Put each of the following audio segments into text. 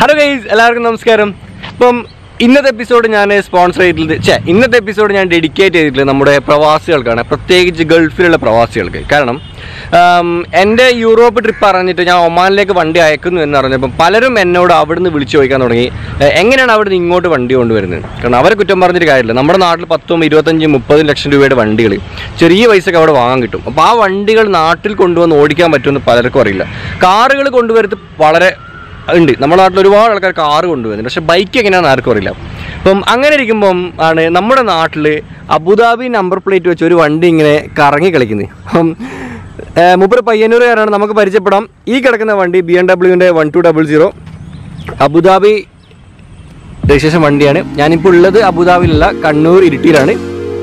Hello guys എല്ലാവർക്കും നമസ്കാരം ഇപ്പം ഇന്നത്തെ എപ്പിസോഡ് ഞാൻ സ്പോൺസർ ചെയ്തിട്ടുള്ളത് ഛേ ഇന്നത്തെ എപ്പിസോഡ് ഞാൻ ഡെഡിക്കേറ്റ് ചെയ്തിട്ടുള്ളത് നമ്മുടെ പ്രവാസികൾക്കാണ് പ്രത്യേകിച്ച് ഗൾഫിലുള്ള പ്രവാസികൾക്ക് കാരണം ആം, എൻ്റെ യൂറോപ്പ് ട്രിപ്പ് അറിഞ്ഞിട്ട് ഞാൻ ഒമാനിലേക്ക് വണ്ടി അയക്കുന്നു എന്ന് അറിഞ്ഞപ്പം പലരും എന്നോട് അവിടുന്ന് വിളിച്ചു ചോദിക്കാൻ തുടങ്ങി "എ, എങ്ങനെയാണ് അവിടുന്ന് ഇങ്ങോട്ട് വണ്ടി കൊണ്ടുവരുന്നത് കാരണം അവരെ കുറ്റം പറഞ്ഞിട്ട് കാര്യമില്ല നമ്മുടെ നാട്ടിൽ പത്തും ഇരുപത്തഞ്ചും മുപ്പതും ലക്ഷം രൂപയുടെ വണ്ടികൾ ചെറിയ പൈസക്ക് അവിടെ വാങ്ങാൻ കിട്ടും അപ്പോൾ ആ വണ്ടികൾ നാട്ടിൽ കൊണ്ടുവന്ന് ഓടിക്കാൻ പറ്റുമെന്ന് പലർക്കും അറിയില്ല കാറുകൾ കൊണ്ടുവരുന്നത് വളരെ ഉണ്ട് നമ്മുടെ നാട്ടിൽ ഒരുപാട് ആൾക്കാർ കാറ് കൊണ്ടുവരുന്നുണ്ട് പക്ഷെ ബൈക്ക് എങ്ങനെയാണെന്ന് ആർക്കും അറിയില്ല അപ്പം അങ്ങനെ ഇരിക്കുമ്പം ആണ് നമ്മുടെ നാട്ടിൽ അബുദാബി നമ്പർ പ്ലേറ്റ് വെച്ച് ഒരു വണ്ടി ഇങ്ങനെ കറങ്ങി കളിക്കുന്നത് അപ്പം ഏഹ്, മൂപ്പര് പയ്യന്നൂരുകാരാണ് നമുക്ക് പരിചയപ്പെടാം ഈ കിടക്കുന്ന വണ്ടി ബി എം ഡബ്ല്യുവിൻ്റെ one two double zero Abu Dhabi registration വണ്ടിയാണ് ഞാനിപ്പോൾ ഉള്ളത് അബുദാബിയിലല്ല കണ്ണൂർ ഇരിട്ടിയിലാണ്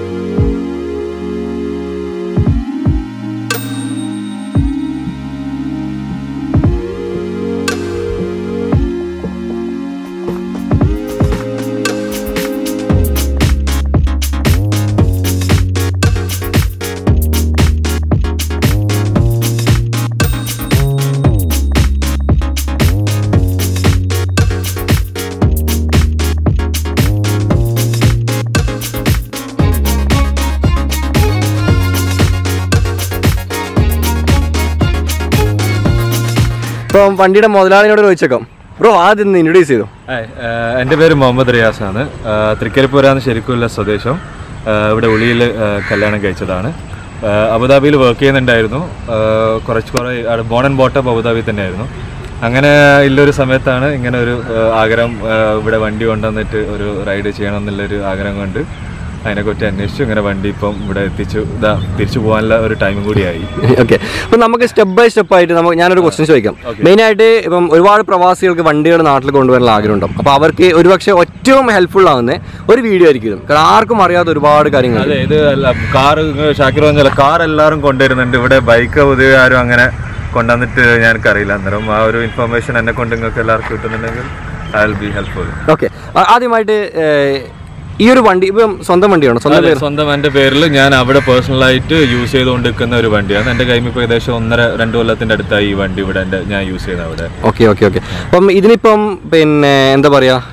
ഇപ്പം വണ്ടിയുടെ മുതലാളിനോട് ചോദിച്ചേക്കാം ബ്രോ ആദ്യം ഒന്ന് ഇൻട്രൊഡ്യൂസ് ചെയ്തു ഹായ് ആഹ് എൻ്റെ പേര് മുഹമ്മദ് റിയാസ് ആണ് ആഹ് തൃക്കരിപ്പൂരാണ് ശരിക്കുള്ള സ്വദേശം ആഹ് ഇവിടെ ഉളിയിൽ ആഹ് കല്യാണം കഴിച്ചതാണ് ആഹ് അബുദാബിയിൽ വർക്ക് ചെയ്യുന്നുണ്ടായിരുന്നു ആഹ് കുറച്ച് കുറേ ബോൺ ആൻഡ് ബോട്ടപ്പ് അബുദാബി തന്നെയായിരുന്നു അങ്ങനെ ഉള്ളൊരു സമയത്താണ് ഇങ്ങനെ ഒരു ആഹ് ആഗ്രഹം ആഹ് ഇവിടെ വണ്ടി കൊണ്ടുവന്നിട്ട് ഒരു റൈഡ് ചെയ്യണം എന്നുള്ളൊരു ആഗ്രഹം കൊണ്ട് അതിനെക്കുറിച്ച് അന്വേഷിച്ചു ഇങ്ങനെ വണ്ടി ഇപ്പം ഇവിടെ എത്തിച്ചു ഇതാ തിരിച്ചു പോകാനുള്ള ഒരു ടൈമും കൂടിയായി ഓക്കെ അപ്പം നമുക്ക് സ്റ്റെപ്പ് ബൈ സ്റ്റെപ്പ് ആയിട്ട് നമുക്ക് ഞാനൊരു ക്വസ്റ്റ്യൻ ചോദിക്കാം മെയിൻ ആയിട്ട് ഇപ്പം ഒരുപാട് പ്രവാസികൾക്ക് വണ്ടികൾ നാട്ടിൽ കൊണ്ടുവരാനുള്ള ആഗ്രഹം ഉണ്ടാവും അപ്പോൾ അവർക്ക് ഒരുപക്ഷെ ഏറ്റവും ഹെൽപ്ഫുൾ ആവുന്ന ഒരു വീഡിയോ ആയിരിക്കും ഇത്. കാരണം ആർക്കും അറിയാത്ത ഒരുപാട് കാര്യങ്ങൾ അതെ ഇത് അല്ല കാർ ഷാക്കിർ പറഞ്ഞല്ല കാർ എല്ലാവരും കൊണ്ടുവരുന്നുണ്ട് ഇവിടെ ബൈക്ക് പൊതുവെ ആരും അങ്ങനെ കൊണ്ടുവന്നിട്ട് ഞങ്ങൾക്കറിയില്ല അന്നേരം ആ ഒരു ഇൻഫർമേഷൻ എന്നെ കൊണ്ട് നിങ്ങൾക്ക് എല്ലാവർക്കും കിട്ടുന്നുണ്ടെങ്കിൽ I will be helpful okay ആദ്യമായിട്ട് ഏഹ്, ഈ ഒരു വണ്ടി ഇപ്പം സ്വന്തം വണ്ടിയാണോ സ്വന്തം പേര് സ്വന്തം എൻ്റെ പേരിൽ ഞാൻ അവിടെ പേഴ്സണലായിട്ട് യൂസ് ചെയ്തുകൊണ്ടിരിക്കുന്ന ഒരു വണ്ടിയാണ് എൻ്റെ കയ്യിൽ ഇപ്പോൾ ഏകദേശം ഒന്നര രണ്ട് കൊല്ലത്തിൻ്റെ അടുത്തായി ഈ വണ്ടി ഇവിടെ എൻ്റെ ഞാൻ യൂസ് ചെയ്യുന്നത് അവിടെ ഓക്കെ ഓക്കെ ഓക്കെ അപ്പം ഇതിനിപ്പം പിന്നെ എന്താ പറയുക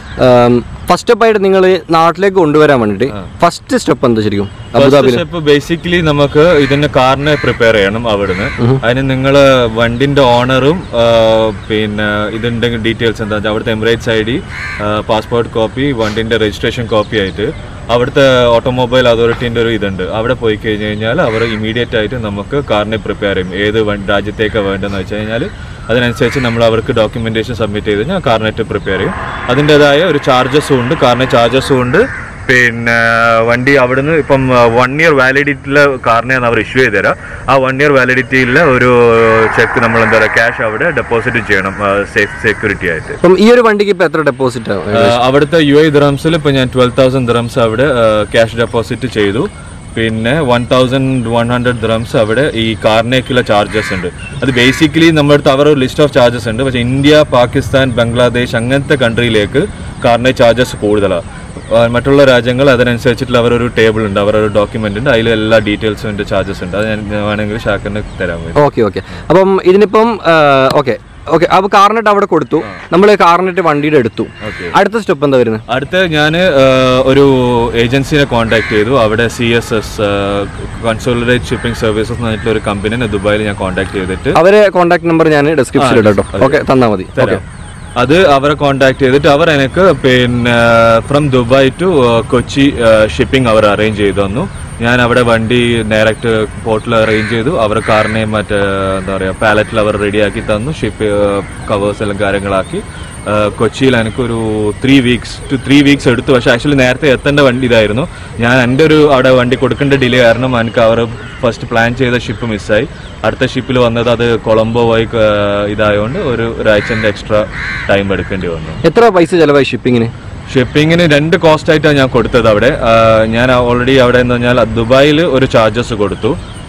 ഫസ്റ്റ് സ്റ്റെപ്പായിട്ട് നിങ്ങൾ നാട്ടിലേക്ക് കൊണ്ടുവരാൻ വേണ്ടിയിട്ട് ഫസ്റ്റ് സ്റ്റെപ്പ് എന്താ ശരിക്കും അബുദാബിയിൽ സ്റ്റെപ്പ് ബേസിക്കലി നമുക്ക് ഇതിന് കാറിനെ പ്രിപ്പയർ ചെയ്യണം അവിടുന്ന് അതിന് നിങ്ങൾ വണ്ടിന്റെ ഓണറും പിന്നെ ഇതിന്റെ ഡീറ്റെയിൽസ് എന്താ വെച്ചാൽ അവിടുത്തെ Emirates I D passport copy വണ്ടിന്റെ രജിസ്ട്രേഷൻ കോപ്പി ആയിട്ട് അവിടുത്തെ ഓട്ടോമൊബൈൽ അതോറിറ്റീൻ്റെ ഒരു ഇതുണ്ട് അവിടെ പോയി കഴിഞ്ഞ് കഴിഞ്ഞാൽ അവർ ഇമീഡിയറ്റ് ആയിട്ട് നമുക്ക് കാറിനെ പ്രിപ്പയർ ചെയ്യും ഏത് വൺ- രാജ്യത്തേക്കാണ് വേണ്ടതെന്ന് വെച്ച് കഴിഞ്ഞാൽ അതിനനുസരിച്ച് നമ്മൾ അവർക്ക് ഡോക്യുമെന്റേഷൻ സബ്മിറ്റ് ചെയ്ത് കഴിഞ്ഞാൽ കാറിനെറ്റ് പ്രിപ്പയർ ചെയ്യും അതിൻ്റെതായ ഒരു ചാർജസും ഉണ്ട് കാറിന് ചാർജസും ഉണ്ട് പിന്നെ വണ്ടി അവിടുന്ന് ഇപ്പം വൺ ഇയർ വാലിഡിറ്റിയിലെ കാറിനെയാണ് അവർ ഇഷ്യൂ ചെയ്ത് തരാം ആ വൺ ഇയർ വാലിഡിറ്റിയിലെ ഒരു ചെക്ക് നമ്മൾ എന്താ പറയുക ക്യാഷ് അവിടെ ഡെപ്പോസിറ്റ് ചെയ്യണം സേഫ് സെക്യൂരിറ്റി ആയിട്ട് അപ്പം ഈ ഒരു വണ്ടിക്ക് ഇപ്പം എത്ര ഡെപ്പോസിറ്റ് ആവും ആ, അവിടുത്തെ യു ഐ ദ്രംസിൽ ഇപ്പം ഞാൻ ട്വൽവ് തൗസൻഡ് ദ്രംസ് അവിടെ ക്യാഷ് ഡെപ്പോസിറ്റ് ചെയ്തു പിന്നെ one thousand one hundred dirhams അവിടെ ഈ കാറിനേക്കുള്ള ചാർജസ് ഉണ്ട് അത് ബേസിക്കലി നമ്മുടെ അടുത്ത് അവർ ഒരു ലിസ്റ്റ് ഓഫ് ചാർജസ് ഉണ്ട് പക്ഷേ ഇന്ത്യ പാകിസ്ഥാൻ ബംഗ്ലാദേശ് അങ്ങനത്തെ കൺട്രിയിലേക്ക് കാറിനെ ചാർജസ് കൂടുതലാണ് ആ, മറ്റുള്ള രാജ്യങ്ങൾ അതിനനുസരിച്ചിട്ടുള്ള അവരൊരു ടേബിൾ ഉണ്ട് അവരൊരു ഡോക്യുമെന്റ് ഉണ്ട് അതിൽ എല്ലാ ഡീറ്റെയിൽസും ഉണ്ട് ചാർജസ് ഉണ്ട് അത് ഞാൻ വേണമെങ്കിൽ ഷാക്കിന് തരാൻ വേണ്ടി ഓക്കെ ഓക്കെ അപ്പം ഇതിനിപ്പം ഓക്കെ ഓക്കെ അപ്പോൾ കാർനെറ്റ് അവിടെ കൊടുത്തു നമ്മൾ കാർനെറ്റ് വണ്ടിയുടെ എടുത്തു ഓക്കെ അടുത്ത സ്റ്റെപ്പ് എന്താ വരുന്നത് അടുത്ത ഞാൻ ഒരു ഏജൻസിനെ കോൺടാക്ട് ചെയ്തു അവിടെ C S S consolidate shipping services എന്ന് പറഞ്ഞിട്ടുള്ള ഒരു കമ്പനിനെ ദുബായിൽ ഞാൻ കോൺടാക്ട് ചെയ്തിട്ട് അവരെ കോൺടാക്ട് നമ്പർ ഞാൻ ഡിസ്ക്രിപ്ഷനിൽ ഇടാം കേട്ടോ ഓക്കെ തന്നാൽ മതി ഓക്കെ അത് അവരെ കോൺടാക്ട് ചെയ്തിട്ട് അവർ എനിക്ക് പിന്നെ from Dubai to Kochi shipping അവർ അറേഞ്ച് ചെയ്തു തന്നു ഞാൻ അവിടെ വണ്ടി ഡയറക്റ്റ് പോർട്ടിൽ അറേഞ്ച് ചെയ്തു അവർ കാറിനെ മറ്റേ എന്താ പറയുക പാലറ്റിൽ അവർ റെഡിയാക്കി തന്നു ഷിപ്പ് കവേഴ്സ് എല്ലാം കാര്യങ്ങളാക്കി ആ, കൊച്ചിയിൽ എനിക്കൊരു three weeks two three weeks എടുത്തു പക്ഷേ ആക്ച്വലി നേരത്തെ എത്തേണ്ട വണ്ടി ഇതായിരുന്നു ഞാൻ എൻ്റെ ഒരു അവിടെ വണ്ടി കൊടുക്കേണ്ട ഡിലേ കാരണം എനിക്ക് അവർ ഫസ്റ്റ് പ്ലാൻ ചെയ്ത ഷിപ്പ് മിസ്സായി അടുത്ത ഷിപ്പിൽ വന്നത് അത് കൊളംബോ വഴി ആ, ഇതായതുകൊണ്ട് ഒരു ഒരാഴ്ചൻ്റെ എക്സ്ട്രാ ടൈം എടുക്കേണ്ടി വന്നു എത്ര പൈസ ചിലവായി ഷിപ്പിങ്ങിന് ഷിപ്പിങ്ങിന് രണ്ട് കോസ്റ്റ് ആയിട്ടാണ് ഞാൻ കൊടുത്തത് അവിടെ ആ, ഞാൻ ഓൾറെഡി അവിടെ എന്ന് പറഞ്ഞാൽ ദുബായിൽ ഒരു ചാർജസ് കൊടുത്തു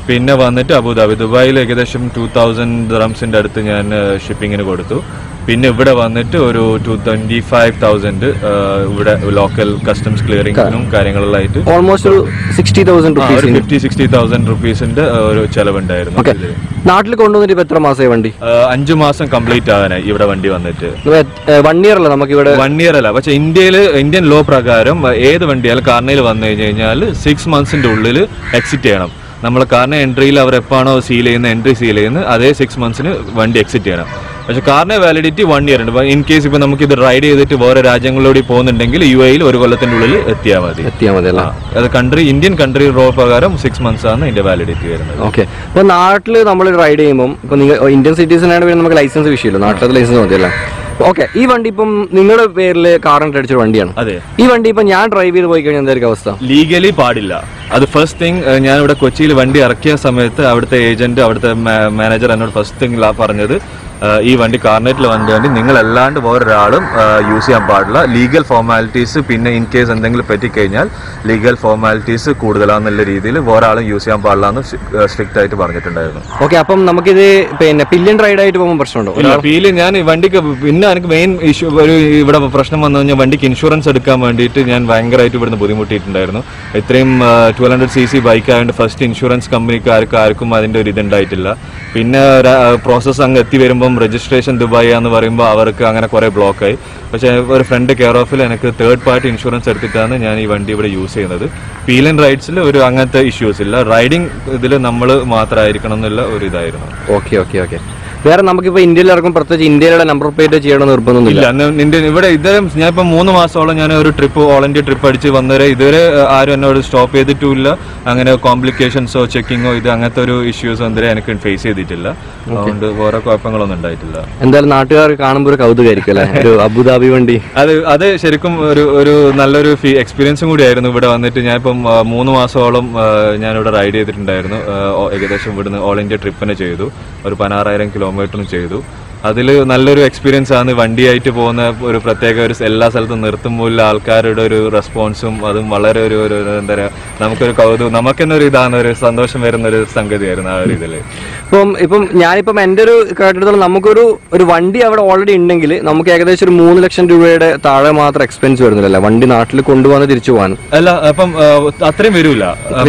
പിന്നെ വന്നിട്ട് അബുദാബി ദുബായിൽ ഏകദേശം ടൂ തൗസൻഡ് ഡ്രംസിന്റെ അടുത്ത് ഞാൻ ഷിപ്പിങ്ങിന് കൊടുത്തു പിന്നെ ഇവിടെ വന്നിട്ട് ഒരു ടു ട്വന്റി ഫൈവ് തൗസൻഡ് ഇവിടെ ലോക്കൽ കസ്റ്റംസ് ക്ലിയറിംഗിനും കാര്യങ്ങളിലായിട്ട് ഓൾമോസ്റ്റ് ഒരു sixty thousand rupees fifty sixty thousand റുപ്പീസിന്റെ ഒരു ചെലവുണ്ടായിരുന്നു ഓക്കെ ഇതില്. നാട്ടിൽ കൊണ്ടുവന്നിട്ട് ഇപ്പൊ എത്ര മാസമായി വണ്ടി ആ, അഞ്ചു മാസം കംപ്ലീറ്റ് ആകാനായി ഇവിടെ വണ്ടി വന്നിട്ട് വൺ ഇയർ അല്ല നമുക്ക് ഇവിടെ വൺ ഇയർ അല്ല പക്ഷെ ഇന്ത്യയിൽ ഇന്ത്യൻ ലോ പ്രകാരം ആ, ഏത് വണ്ടിയാലും കാർണയിൽ വന്നു കഴിഞ്ഞ് കഴിഞ്ഞാൽ സിക്സ് മന്ത്സിന്റെ ഉള്ളിൽ എക്സിറ്റ് ചെയ്യണം നമ്മൾ കാറിന് എൻട്രിയിൽ അവർ എപ്പോഴാണോ സീൽ ചെയ്യുന്ന എൻട്രി സീൽ ചെയ്യുന്നത് അതേ സിക്സ് മന്ത്സിന് വണ്ടി എക്സിറ്റ് ചെയ്യണം പക്ഷെ കാറിന് വാലിഡിറ്റി വൺ ഇയർ ഉണ്ട് ഇൻ കേസ് ഇപ്പൊ നമുക്ക് ഇത് റൈഡ് ചെയ്തിട്ട് വേറെ രാജ്യങ്ങളിലൂടെ പോകുന്നുണ്ടെങ്കിൽ യു എയിൽ ഒരു കൊല്ലത്തിന്റെ ഉള്ളിൽ എത്തിയാൽ മതി എത്തിയാൽ മതി അല്ല ആ, അത് കൺട്രി ഇന്ത്യൻ കൺട്രി റോ പ്രകാരം സിക്സ് മന്ത്സ് ആണ് ഇതിന്റെ വാലിഡിറ്റി വരുന്നത് ഓക്കെ അപ്പോൾ നാട്ടിൽ നമ്മൾ റൈഡ് ചെയ്യുമ്പോൾ ഇപ്പോൾ നിങ്ങൾ ഇന്ത്യൻ സിറ്റിസൺ ആയിട്ട് നമുക്ക് ലൈസൻസ് വിഷയമില്ല നാട്ടിലത്തെ ലൈസൻസ് മതിയല്ല ഓക്കെ ഈ വണ്ടി ഇപ്പം നിങ്ങളുടെ പേരിൽ കാറിൻ്റെ അടിച്ചൊരു വണ്ടിയാണ് അതെ ഈ വണ്ടി ഇപ്പം ഞാൻ ഡ്രൈവ് ചെയ്ത് പോയി കഴിഞ്ഞാൽ എന്തായിരിക്കും അവസ്ഥ ലീഗലി പാടില്ല അത് ഫസ്റ്റ് തിങ് ഞാൻ ഇവിടെ കൊച്ചിയിൽ വണ്ടി ഇറക്കിയ സമയത്ത് അവിടുത്തെ ഏജന്റ് അവിടുത്തെ മാനേജർ എന്നോട് ഫസ്റ്റ് തിങ് പറഞ്ഞത് ആ, ഈ വണ്ടി കാർണറ്റിൽ വണ്ടി വണ്ടി നിങ്ങൾ അല്ലാണ്ട് വേറൊരാളും യൂസ് ചെയ്യാൻ പാടില്ല ലീഗൽ ഫോർമാലിറ്റീസ് പിന്നെ ഇൻ കേസ് എന്തെങ്കിലും പറ്റിക്കഴിഞ്ഞാൽ ലീഗൽ ഫോർമാലിറ്റീസ് കൂടുതലാന്നുള്ള രീതിയിൽ വേറൊരാളും യൂസ് ചെയ്യാൻ പാടില്ല എന്ന് സ്ട്രിക്റ്റ് ആയിട്ട് പറഞ്ഞിട്ടുണ്ടായിരുന്നു ഓക്കെ അപ്പം നമുക്കിത് പിന്നെ പില്യൻ റൈഡ് ആയിട്ട് പോകുമ്പോൾ പ്രശ്നമുണ്ടോ ഇല്ല ഫീല് ഞാൻ ഈ വണ്ടിക്ക് പിന്നെ എനിക്ക് മെയിൻ ഇഷ്യൂ ഒരു ഇവിടെ പ്രശ്നം വന്നു കഴിഞ്ഞാൽ വണ്ടിക്ക് ഇൻഷുറൻസ് എടുക്കാൻ വേണ്ടിയിട്ട് ഞാൻ ഭയങ്കരമായിട്ട് ഇവിടുന്ന് ബുദ്ധിമുട്ടിയിട്ടുണ്ടായിരുന്നു ഇത്രയും twelve hundred C C bike ആയതുകൊണ്ട് ഫസ്റ്റ് ഇൻഷുറൻസ് കമ്പനിക്കാർക്ക് ആർക്കും അതിന്റെ ഒരു ഇതുണ്ടായിട്ടില്ല പിന്നെ പ്രോസസ്സ് അങ്ങ് എത്തി വരുമ്പം രജിസ്ട്രേഷൻ ദുബായ് എന്ന് പറയുമ്പോൾ അവർക്ക് അങ്ങനെ കുറെ ബ്ലോക്കായി പക്ഷേ ഒരു ഫ്രണ്ട് കെയർ ഓഫിൽ എനിക്ക് തേർഡ് പാർട്ടി ഇൻഷുറൻസ് എടുത്തിട്ടാണ് ഞാൻ ഈ വണ്ടി ഇവിടെ യൂസ് ചെയ്യുന്നത് പീൽ ആൻഡ് റൈഡ്സിൽ ഒരു അങ്ങനത്തെ ഇഷ്യൂസ് ഇല്ല റൈഡിങ് ഇതിൽ നമ്മൾ മാത്രമായിരിക്കണം എന്നുള്ള ഒരു ഇതായിരുന്നു ഓക്കെ ഓക്കെ ഓക്കെ വേറെ നമുക്കിപ്പോൾ ഇന്ത്യയിൽ ഇറക്കും പ്രത്യേകിച്ച് ഇന്ത്യയിലുള്ള നമ്പർ പ്ലേറ്റ് ചെയ്യണമെന്ന് നിർബന്ധമൊന്നുമില്ല ഇല്ല അന്ന് നിന്റെ ഇവിടെ ഇതുവരെ ഞാൻ ഇപ്പൊ മൂന്ന് മാസത്തോളം ഞാൻ ഒരു ട്രിപ്പ് ഓൾ ഇന്ത്യ ട്രിപ്പ് അടിച്ച് വന്നവരെ ഇതുവരെ ഏഹ്, ആരും എന്നോട് സ്റ്റോപ്പ് ചെയ്തിട്ടുമില്ല അങ്ങനെ കോംപ്ലിക്കേഷൻസോ ചെക്കിങ്ങോ ഇത് അങ്ങനത്തെ ഒരു ഇഷ്യൂസോ ഇതുവരെ എനിക്ക് ഫേസ് ചെയ്തിട്ടില്ല അതുകൊണ്ട് വേറെ കുഴപ്പങ്ങളൊന്നും ഉണ്ടായിട്ടില്ല എന്തായാലും നാട്ടുകാർ കാണുമ്പോൾ ഒരു കൗതുകമായിരിക്കും അല്ലേ ഒരു അബുദാബി വണ്ടി അത് അത് ശരിക്കും ഒരു ഒരു നല്ലൊരു ഫീ എക്സ്പീരിയൻസും കൂടിയായിരുന്നു ഇവിടെ വന്നിട്ട് ഞാൻ ഇപ്പം ആ, മൂന്ന് മാസത്തോളം ആ, ഞാനിവിടെ റൈഡ് ചെയ്തിട്ടുണ്ടായിരുന്നു ആ, ഓ- ഏകദേശം ഇവിടുന്ന് ഓൾ ഇന്ത്യ ട്രിപ്പിന് ചെയ്തു ഒരു പതിനാറായിരം കിലോമീറ്ററും ചെയ്തു അതിൽ നല്ലൊരു എക്സ്പീരിയൻസ് ആണ് വണ്ടിയായിട്ട് പോകുന്ന ഒരു പ്രത്യേക ഒരു സ് എല്ലാ സ്ഥലത്തും നിർത്തുമ്പോൾ ആൾക്കാരുടെ ഒരു റെസ്പോൺസും അതും വളരെ ഒരു ഒരു ഒരു എന്താ പറയുക നമുക്കൊരു കൗതുകം നമുക്ക് തന്നെ ഒരു ഇതാണ് ഒരു സന്തോഷം വരുന്ന ഒരു സംഗതിയായിരുന്നു ആ ഒരു ഇതിൽ ഇപ്പം ഇപ്പം ഞാനിപ്പം എൻ്റെ ഒരു കേട്ടിടത്തോളം നമുക്കൊരു ഒരു വണ്ടി അവിടെ ഓൾറെഡി ഉണ്ടെങ്കിൽ നമുക്ക് ഏകദേശം ഒരു മൂന്ന് ലക്ഷം രൂപയുടെ താഴെ മാത്രം എക്സ്പെൻസ് വരുന്നില്ല വണ്ടി നാട്ടിൽ കൊണ്ടുവന്ന് തിരിച്ചു പോകാൻ അല്ല അപ്പം ആ, അത്രയും വരൂല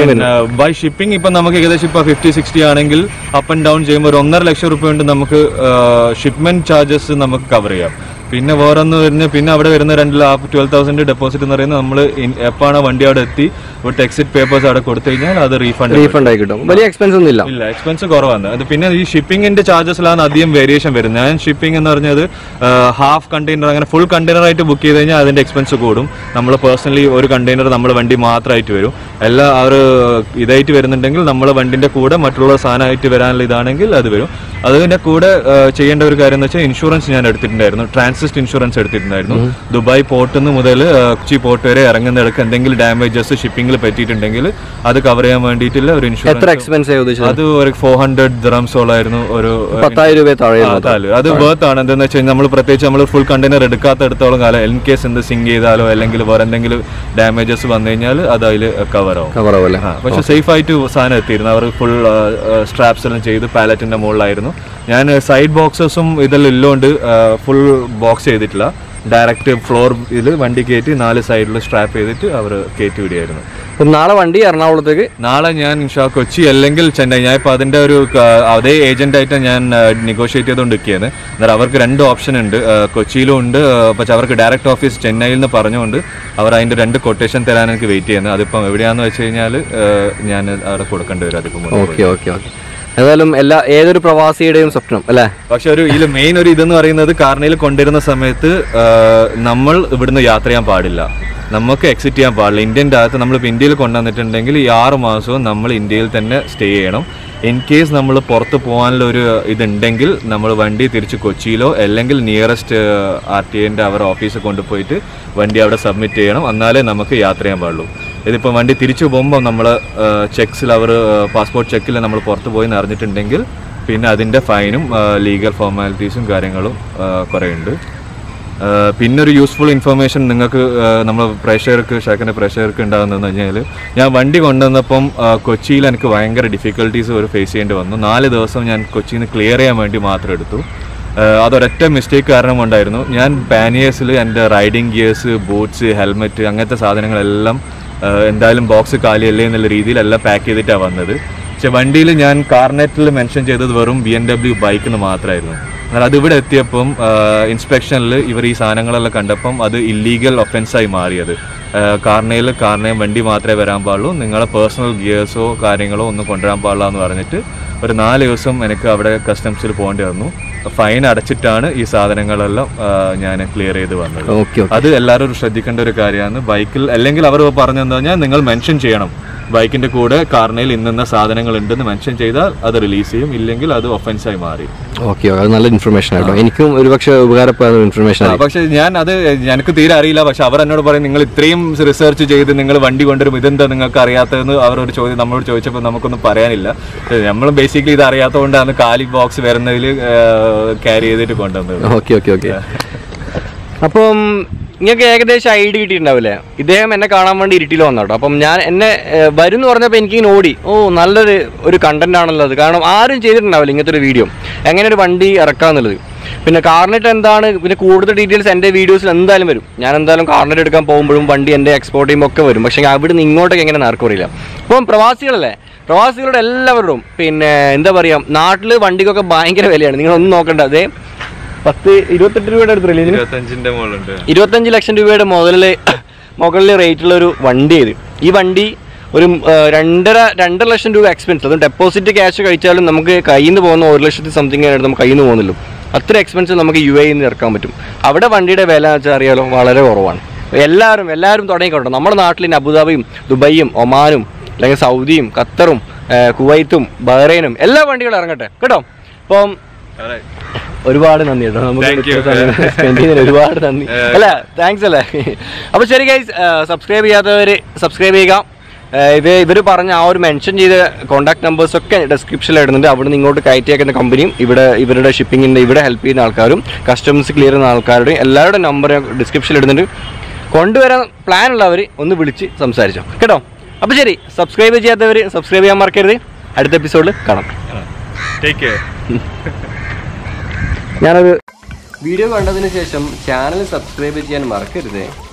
ബൈ ഷിപ്പിംഗ് ഇപ്പം നമുക്ക് ഏകദേശം ഇപ്പൊ ഫിഫ്റ്റി സിക്സ്റ്റി ആണെങ്കിൽ അപ്പ് ആൻഡ് ഡൗൺ ചെയ്യുമ്പോൾ ഒരു ഒന്നര ലക്ഷം റുപ്യ കൊണ്ട് നമുക്ക് ഷിപ്മെന്റ് ചാർജസ് നമുക്ക് കവർ ചെയ്യാം പിന്നെ വേറൊന്ന് വരുന്ന പിന്നെ അവിടെ വരുന്ന രണ്ട് ലാപ്പ് ട്വൽവ് തൗസൻഡ് ഡെപ്പോസിറ്റ് എന്ന് പറയുന്നത് നമ്മൾ എപ്പോഴാണ് വണ്ടി അവിടെ എത്തി ഇവിടുത്തെ എക്സിറ്റ് പേപ്പേഴ്സ് അവിടെ കൊടുത്തു കഴിഞ്ഞാൽ അത് റീഫണ്ട് റീഫണ്ട് ആയി കിട്ടും വലിയ എക്സ്പെൻസ് ഒന്നും ഇല്ല ഇല്ല എക്സ്പെൻസ് കുറവാണ് അത് പിന്നെ ഈ ഷിപ്പിംഗിന്റെ ചാർജസിലാണ് അധികം വേരിയേഷൻ വരുന്നത് ഞാൻ ഷിപ്പിംഗ് എന്ന് പറഞ്ഞത് ഹാഫ് കണ്ടെയ്നർ അങ്ങനെ ഫുൾ കണ്ടെയ്നർ ആയിട്ട് ബുക്ക് ചെയ്ത് കഴിഞ്ഞാൽ അതിന്റെ എക്സ്പെൻസ് കൂടും നമ്മൾ പേഴ്സണലി ഒരു കണ്ടെയ്നർ നമ്മുടെ വണ്ടി മാത്രമായിട്ട് വരും എല്ലാ അവർ ഇതായിട്ട് വരുന്നുണ്ടെങ്കിൽ നമ്മളെ വണ്ടിന്റെ കൂടെ മറ്റുള്ള സാധനമായിട്ട് വരാനുള്ള ഇതാണെങ്കിൽ അത് വരും അതിന്റെ കൂടെ ആ, ചെയ്യേണ്ട ഒരു കാര്യം എന്ന് വെച്ചാൽ ഇൻഷുറൻസ് ഞാൻ എടുത്തിട്ടുണ്ടായിരുന്നു ട്രാൻസിസ്റ്റ് ഇൻഷുറൻസ് എടുത്തിട്ടുണ്ടായിരുന്നു ദുബായ് പോർട്ടിൽ നിന്ന് മുതൽ ആ, കൊച്ചി പോർട്ട് വരെ ഇറങ്ങുന്നിടക്ക് എന്തെങ്കിലും ഡാമേജസ് ഷിപ്പിംഗിൽ പറ്റിയിട്ടുണ്ടെങ്കിൽ അത് കവർ ചെയ്യാൻ വേണ്ടിയിട്ടുള്ള ഒരു എത്ര ഇൻഷുറൻസ് എക്സ്പെൻസ് ആയി ഉദ്ദേശിച്ചത് അത് ഒരു ഫോർ ഹൺഡ്രഡ് ദ്രംസോളായിരുന്നു ഒരു പത്തായിരം രൂപ താഴെ ആ, താല്. അത് വേർത്ത് ആണ് എന്താണെന്ന് വെച്ചാൽ നമ്മൾ പ്രത്യേകിച്ച് നമ്മൾ ഫുൾ കണ്ടെയ്നർ എടുക്കാത്തടത്തോളം കാലം ഇൻ കേസ് എന്ത് സിങ്ക് ചെയ്താലോ അല്ലെങ്കിൽ വേറെ എന്തെങ്കിലും ഡാമേജസ് വന്നു കഴിഞ്ഞാൽ അത് അതിൽ കവർ ആവും കവർ ആവും അല്ലേ ആ, പക്ഷെ സേഫ് ആയിട്ട് സാധനം എത്തിയിരുന്നു അവർ ഫുൾ സ്ട്രാപ്സ് എല്ലാം ചെയ്ത് പാലറ്റിന്റെ മുകളിലായിരുന്നു ഞാൻ സൈഡ് ബോക്സസും ഇതെല്ലാം ഇല്ലോണ്ട് ഫുൾ ബോക്സ് ചെയ്തിട്ടില്ല ഡയറക്റ്റ് ഫ്ലോർ ഇതിൽ വണ്ടി കയറ്റി നാല് സൈഡിൽ സ്ട്രാപ്പ് ചെയ്തിട്ട് അവർ കയറ്റി വിടുകയായിരുന്നു അപ്പം നാളെ വണ്ടി എറണാകുളത്തേക്ക് നാളെ ഞാൻ ഇൻഷാ കൊച്ചി അല്ലെങ്കിൽ ചെന്നൈ ഞാൻ ഇപ്പോൾ അതിൻ്റെ ഒരു ക- അതേ ഏജന്റ് ആയിട്ട് ഞാൻ നെഗോഷിയേറ്റ് ചെയ്തുകൊണ്ടിരിക്കുകയാണ് അന്നേരം അവർക്ക് രണ്ട് ഓപ്ഷൻ ഉണ്ട് ആ, കൊച്ചിയിലും ഉണ്ട് ആ, പക്ഷെ അവർക്ക് ഡയറക്റ്റ് ഓഫീസ് ചെന്നൈയിൽ നിന്ന് പറഞ്ഞുകൊണ്ട് അവർ അതിൻ്റെ രണ്ട് കൊട്ടേഷൻ തരാൻ എനിക്ക് വെയിറ്റ് ചെയ്യുന്നത് അതിപ്പം എവിടെയാണെന്ന് വെച്ച് കഴിഞ്ഞാൽ ഞാൻ അവിടെ കൊടുക്കേണ്ടി വരും അതിപ്പം മുന്നോട്ട്. ഓക്കെ ഓക്കെ ഓക്കെ ഏതായാലും എല്ലാ ഏതൊരു പ്രവാസിയുടെയും സ്വപ്നം അല്ലേ പക്ഷെ ഒരു ഇതിൽ മെയിൻ ഒരു ഇതെന്ന് പറയുന്നത് കാർണയിൽ കൊണ്ടുവരുന്ന സമയത്ത് ആ, നമ്മൾ ഇവിടുന്ന് യാത്ര ചെയ്യാൻ പാടില്ല നമുക്ക് എക്സിറ്റ് ചെയ്യാൻ പാടില്ല ഇന്ത്യൻ്റെ അകത്ത് നമ്മൾ ഇന്ത്യയിൽ കൊണ്ടുവന്നിട്ടുണ്ടെങ്കിൽ ഈ ആറ് മാസവും നമ്മൾ ഇന്ത്യയിൽ തന്നെ സ്റ്റേ ചെയ്യണം ഇൻ കേസ് നമ്മൾ പുറത്ത് പോകാനുള്ള ഒരു ഇതുണ്ടെങ്കിൽ നമ്മൾ വണ്ടി തിരിച്ച് കൊച്ചിയിലോ അല്ലെങ്കിൽ നിയറസ്റ്റ് ആർ ടി എൻ്റെ അവരുടെ ഓഫീസിൽ കൊണ്ടുപോയിട്ട് വണ്ടി അവിടെ സബ്മിറ്റ് ചെയ്യണം എന്നാലേ നമുക്ക് യാത്ര ചെയ്യാൻ പാടുള്ളൂ ഇതിപ്പോൾ വണ്ടി തിരിച്ചു പോകുമ്പോൾ നമ്മൾ ചെക്സിൽ അവർ പാസ്പോർട്ട് ചെക്കിൽ നമ്മൾ പുറത്ത് പോയി എന്ന് അറിഞ്ഞിട്ടുണ്ടെങ്കിൽ പിന്നെ അതിൻ്റെ ഫൈനും ലീഗൽ ഫോർമാലിറ്റീസും കാര്യങ്ങളും ആ, കുറേ ഉണ്ട് പിന്നെ ഒരു യൂസ്ഫുൾ ഇൻഫർമേഷൻ നിങ്ങൾക്ക് നമ്മൾ പ്രേക്ഷകർക്ക് ഷാക്കിൻ്റെ പ്രേക്ഷകർക്ക് ഉണ്ടാകുന്നതെന്ന് കഴിഞ്ഞാൽ ഞാൻ വണ്ടി കൊണ്ടുവന്നപ്പം ആ, കൊച്ചിയിൽ എനിക്ക് ഭയങ്കര ഡിഫിക്കൽട്ടീസ് ഒരു ഫേസ് ചെയ്യേണ്ടി വന്നു നാല് ദിവസം ഞാൻ കൊച്ചിയിൽ നിന്ന് ക്ലിയർ ചെയ്യാൻ വേണ്ടി മാത്രം എടുത്തു ആ, അതൊരൊറ്റ മിസ്റ്റേക്ക് കാരണം കൊണ്ടായിരുന്നു ഞാൻ പാനിയേഴ്സിൽ എൻ്റെ റൈഡിങ് ഗിയേഴ്സ് ബൂട്ട്സ് ഹെൽമെറ്റ് അങ്ങനത്തെ സാധനങ്ങളെല്ലാം ആ, എന്തായാലും ബോക്സ് കാലിയല്ലേ എന്നുള്ള രീതിയിൽ എല്ലാം പാക്ക് ചെയ്തിട്ടാണ് വന്നത് പക്ഷെ വണ്ടിയിൽ ഞാൻ കാർനെറ്റിൽ മെൻഷൻ ചെയ്തത് വെറും ബി എം ഡബ്ല്യു ബൈക്കിന് മാത്രമായിരുന്നു എന്നാൽ അത് ഇവിടെ എത്തിയപ്പം ഇൻസ്പെക്ഷനിൽ ഇവർ ഈ സാധനങ്ങളെല്ലാം കണ്ടപ്പം അത് ഇല്ലീഗൽ ഒഫൻസായി മാറിയത് കാർണയിൽ കാർണയും വണ്ടി മാത്രമേ വരാൻ പാടുള്ളൂ നിങ്ങളെ പേഴ്സണൽ ഗിയേഴ്സോ കാര്യങ്ങളോ ഒന്നും കൊണ്ടുവരാൻ പാടില്ല എന്ന് പറഞ്ഞിട്ട് ഒരു നാല് ദിവസം എനിക്ക് അവിടെ കസ്റ്റംസിൽ പോകേണ്ടി വന്നു ഫൈൻ അടച്ചിട്ടാണ് ഈ സാധനങ്ങളെല്ലാം ഞാൻ ക്ലിയർ ചെയ്ത് വന്നത് ഓക്കെ അത് എല്ലാവരും ശ്രദ്ധിക്കേണ്ട ഒരു കാര്യമാണ് ബൈക്കിൽ അല്ലെങ്കിൽ അവർ പറഞ്ഞെന്ന് പറഞ്ഞാൽ നിങ്ങൾ മെൻഷൻ ചെയ്യണം ബൈക്കിന്റെ കൂടെ കാർണയിൽ ഇന്ന സാധനങ്ങൾ ഉണ്ടെന്ന് മെൻഷൻ ചെയ്താൽ അത് റിലീസ് ചെയ്യും ഇല്ലെങ്കിൽ അത് ഒഫൻസായി മാറി ഓക്കെ അത് നല്ല ഇൻഫർമേഷൻ ആട്ടോ എനിക്കും ഒരുപക്ഷെ ഉപകാരപ്പെടുന്ന ഇൻഫർമേഷൻ ആ, പക്ഷെ ഞാൻ അത് എനിക്ക് തീരെ അറിയില്ല പക്ഷെ അവർ എന്നോട് പറയും നിങ്ങൾ ഇത്രയും റിസർച്ച് ചെയ്ത് നിങ്ങൾ വണ്ടി കൊണ്ടുവരും ഇതെന്താ നിങ്ങൾക്ക് അറിയാത്തതെന്ന് അവരോട് ചോദ്യം നമ്മളോട് ചോദിച്ചപ്പോൾ നമുക്കൊന്നും പറയാനില്ല നമ്മൾ ബേസിക്കലി ഇത് അറിയാത്തതുകൊണ്ടാണ് കാലി ബോക്സ് വരുന്നതിൽ ക്യാരി ചെയ്തിട്ട് കൊണ്ടുവന്നത് ഓക്കെ ഓക്കെ ഓക്കെ അപ്പം നിങ്ങൾക്ക് ഏകദേശം ഐഡിയ കിട്ടിയിട്ടുണ്ടാവില്ലേ ഇദ്ദേഹം എന്നെ കാണാൻ വേണ്ടി ഇരുട്ടിയിൽ വന്നോട്ടോ അപ്പം ഞാൻ എന്നെ ഏഹ്, വരും എന്ന് പറഞ്ഞപ്പോൾ എനിക്ക് ഇങ്ങനെ ഓടി ഓ നല്ലൊരു ഒരു കണ്ടന്റ് ആണല്ലോ അത് കാരണം ആരും ചെയ്തിട്ടുണ്ടാവില്ല ഇങ്ങനത്തെ ഒരു വീഡിയോ എങ്ങനെ ഒരു വണ്ടി ഇറക്കാന്നുള്ളത് പിന്നെ കാർനെറ്റ് എന്താണ് പിന്നെ കൂടുതൽ ഡീറ്റെയിൽസ് എൻ്റെ വീഡിയോസിൽ എന്തായാലും വരും ഞാൻ എന്തായാലും കാർനെറ്റ് എടുക്കാൻ പോകുമ്പോഴും വണ്ടി എൻ്റെ എക്സ്പോർട്ട് ചെയ്യുമ്പോൾ ഒക്കെ വരും പക്ഷേ അവിടെ നിന്ന് ഇങ്ങോട്ടൊക്കെ എങ്ങനെ ആർക്കും അറിയില്ല അപ്പം പ്രവാസികളല്ലേ പ്രവാസികളുടെ എല്ലാവരും പിന്നെ എന്താ പറയുക നാട്ടിൽ വണ്ടിക്കൊക്കെ ഭയങ്കര വിലയാണ് നിങ്ങളൊന്നും നോക്കണ്ട അതേ പത്ത് ഇരുപത്തെട്ട് രൂപയുടെ അടുത്തില്ലേ ഇതിന് ഇരുപത്തഞ്ചിന്റെ മുകളുണ്ട് ഇരുപത്തഞ്ച് ലക്ഷം രൂപയുടെ മുതലിൽ മുകളിൽ റേറ്റുള്ള ഒരു വണ്ടി ഇത് ഈ വണ്ടി ഒരു ആ, രണ്ടര രണ്ടര ലക്ഷം രൂപ എക്സ്പെൻസ് അതും ഡെപ്പോസിറ്റ് ക്യാഷ് കഴിച്ചാലും നമുക്ക് കയ്യിൽ നിന്ന് പോകുന്ന ഒരു ലക്ഷത്തി സംതിങ് ആയിട്ട് നമുക്ക് കയ്യിൽ നിന്ന് പോകുന്നില്ല അത്ര എക്സ്പെൻസ് നമുക്ക് യു എയിൽ നിന്ന് ഇറക്കാൻ പറ്റും അവിടെ വണ്ടിയുടെ വില എന്ന് വെച്ചാൽ അറിയാലോ വളരെ കുറവാണ് എല്ലാവരും എല്ലാവരും തുടങ്ങിക്കോട്ടെ നമ്മുടെ നാട്ടിൽ ഇനി അബുദാബിയും ദുബൈയും ഒമാനും അല്ലെങ്കിൽ സൗദിയും ഖത്തറും ആ, കുവൈത്തും ബഹ്റൈനും എല്ലാ വണ്ടികളും ഇറങ്ങട്ടെ കേട്ടോ അപ്പം ഒരുപാട് നന്ദി കേട്ടോ നമുക്ക് Thank you. സ്പെൻഡ് ചെയ്യുന്നതിന് ഒരുപാട് നന്ദി അല്ല താങ്ക്സ് അല്ലേ അപ്പോൾ ശരി ഗൈസ് സബ്സ്ക്രൈബ് ചെയ്യാത്തവർ സബ്സ്ക്രൈബ് ചെയ്യുക ഏഹ് ഇത് ഇവർ പറഞ്ഞ ആ ഒരു മെൻഷൻ ചെയ്ത കോൺടാക്ട് നമ്പേഴ്സ് ഒക്കെ ഡിസ്ക്രിപ്ഷനിൽ ഇടുന്നുണ്ട് അവിടെ നിന്ന് ഇങ്ങോട്ട് കയറ്റിയേക്കുന്ന കമ്പനിയും ഇവിടെ ഇവരുടെ ഷിപ്പിങ്ങിൻ്റെ ഇവിടെ ഹെൽപ്പ് ചെയ്യുന്ന ആൾക്കാരും കസ്റ്റമേഴ്സ് ക്ലിയർ ചെയ്യുന്ന ആൾക്കാരുടെയും എല്ലാവരുടെ നമ്പർ ഡിസ്ക്രിപ്ഷനിൽ ഇടുന്നുണ്ട് കൊണ്ടുവരാൻ പ്ലാൻ ഉള്ളവർ ഒന്ന് വിളിച്ച് സംസാരിച്ചോ കേട്ടോ അപ്പോൾ ശരി സബ്സ്ക്രൈബ് ചെയ്യാത്തവർ സബ്സ്ക്രൈബ് ചെയ്യാൻ മറക്കരുത് അടുത്ത എപ്പിസോഡിൽ കാണാം ടേക്ക് കെയർ ഞാനൊരു വീഡിയോ കണ്ടതിന് ശേഷം ചാനൽ സബ്സ്ക്രൈബ് ചെയ്യാൻ മറക്കരുത്